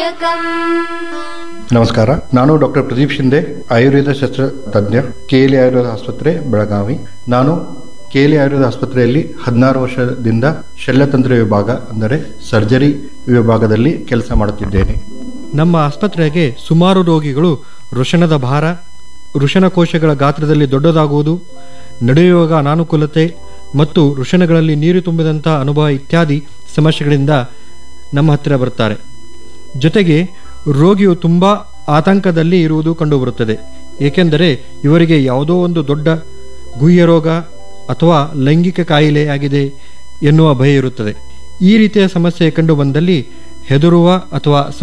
दायकम् ನಮಸ್ಕಾರ ನಾನು ಡಾಕ್ಟರ್ ಪ್ರದೀಪ್ ಶಿಂದೆ ಆಯುರ್ವೇದ ಶಸ್ತ್ರ ತಜ್ಞ ಕೆಎಲಿ ಆಯುರ್ವೇದ ಆಸ್ಪತ್ರೆ ಬೆಳಗಾವಿ ನಾನು ಕೆಎಲಿ ಆಯುರ್ವೇದ ಆಸ್ಪತ್ರೆಯಲ್ಲಿ ಹದಿನಾರು ವರ್ಷದಿಂದ ಶಲ್ಯತಂತ್ರ ವಿಭಾಗ ಅಂದರೆ ಸರ್ಜರಿ ವಿಭಾಗದಲ್ಲಿ ಕೆಲಸ ಮಾಡುತ್ತಿದ್ದೇನೆ ನಮ್ಮ ಆಸ್ಪತ್ರೆಗೆ ಸುಮಾರು ರೋಗಿಗಳು ವೃಷಣದ ಭಾರ ವೃಷಣ ಕೋಶಗಳ ಗಾತ್ರದಲ್ಲಿ ದೊಡ್ಡದಾಗುವುದು ನಡೆಯುವಾಗ ಅನಾನುಕೂಲತೆ ಮತ್ತು ವೃಷಣಗಳಲ್ಲಿ ನೀರು ತುಂಬಿದಂಥ ಅನುಭವ ಇತ್ಯಾದಿ ಸಮಸ್ಯೆಗಳಿಂದ ನಮ್ಮ ಹತ್ತಿರ ಬರ್ತಾರೆ ಜೊತೆಗೆ ರೋಗಿಯು ತುಂಬ ಆತಂಕದಲ್ಲಿ ಇರುವುದು ಕಂಡುಬರುತ್ತದೆ ಏಕೆಂದರೆ ಇವರಿಗೆ ಯಾವುದೋ ಒಂದು ದೊಡ್ಡ ಗುಹ್ಯ ರೋಗ ಅಥವಾ ಲೈಂಗಿಕ ಕಾಯಿಲೆ ಆಗಿದೆ ಎನ್ನುವ ಭಯ ಇರುತ್ತದೆ ಈ ರೀತಿಯ ಸಮಸ್ಯೆ ಕಂಡುಬಂದಲ್ಲಿ ಹೆದರುವ ಅಥವಾ